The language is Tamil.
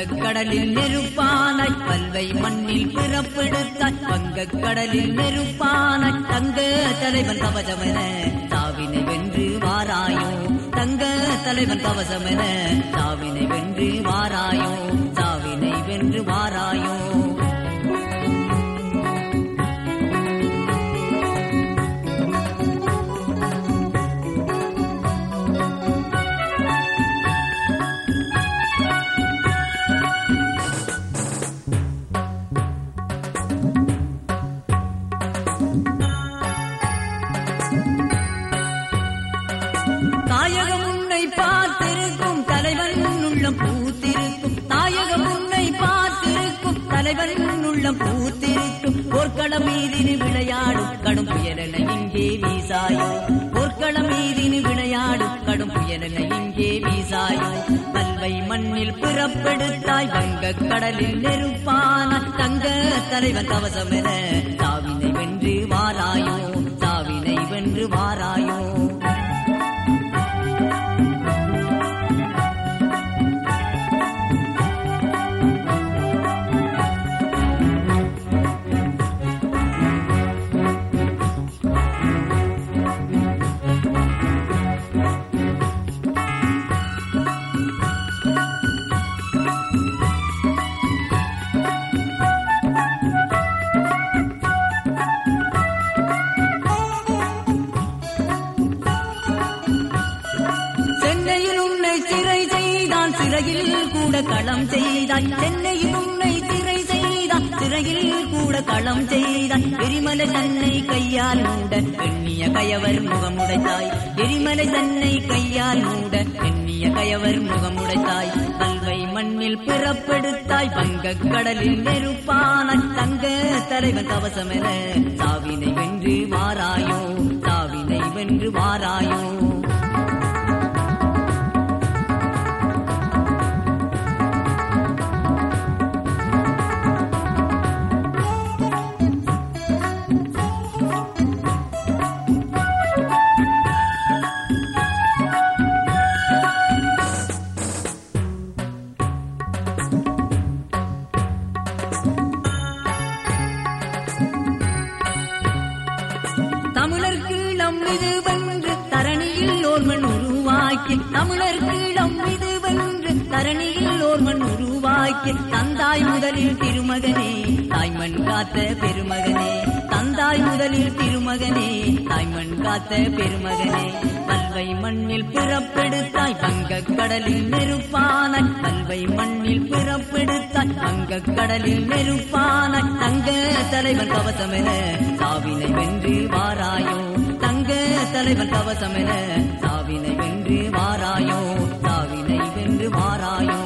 வங்கக் கடலில் நெருப்பானாய் பல்வை மண்ணில் பிறப்பெடுத்தாய் வங்கக் கடலில் நெருப்பானாய் தங்க தலைவன் கவசமென தாவினை வென்று வாராயோ தங்க தலைவன் கவசமென தாவினை வென்று வாராயோ தாவினை வென்று வாராயோ தாயகம் உன்னை பார்த்திருக்கும் தலைவன் உள்ளம் பூத்திருக்கும் தாயகம் உன்னை பார்த்திருக்கும் தலைவன் உள்ளம் பூத்திருக்கும் போர்க்களம் மீதினு விளையாடும் கடும் புயலென இங்கே வீசாயோ போர்க்களம் மீதினு விளையாடும் கடும் புயலென இங்கே வீசாயோ பல்வை மண்ணில் பிறப்பெடுத்தாய் வங்கக் கடலில் நெருப்பான தங்க தலைவன் கவசமென தாவினை வென்று வாராயோ தாவினை வென்று வாராயோ சென்னையில் உன்னை சிறை செய்தான் சிறையில் கூட களம் செய்தாய் சென்னையில் உன்னை சிறை செய்தான் சிறையில் கூட களம் செய்தாய் எரிமலை தன்னை கையால் மூட எண்ணிய கயவர் முகமுடைத்தாய் எரிமலை தன்னை கையால் மூட எண்ணிய கயவர் முகமுடைத்தாய் கல்வை மண்ணில் பிறப்பெடுத்தாய் வங்கக் கடலில் நெருப்பான தங்க தலைவன் கவசமென சாவினை வென்று வாராயோ சாவினை வென்று வாராயோ தமிழர் கீழம் இது வென்று தரணியில் ஓர்மன் உருவாக்கி தமிழர் கீழம் இது வென்று தரணியில் ஓர்மன் உருவாக்கி தந்தாய் முதலில் திருமகனே தாய்மண் காத்த பெருமகனே தந்தாய் முதலில் திருமகனே தாய்மண் காத்த பெருமகனே பல்வை மண்ணில் பிறப்பெடுத்தாய் வங்கக் கடலில் நெருப்பான பல்வை மண்ணில் பிறப்பெடுத்தாய் வங்கக் கடலில் நெருப்பான தங்க தலைவன் கவசமென சாவினை வென்று வாராயோ தங்க தலைவன் கவசமென சாவினை வென்று வாராயோ சாவினை வென்று வாராயோ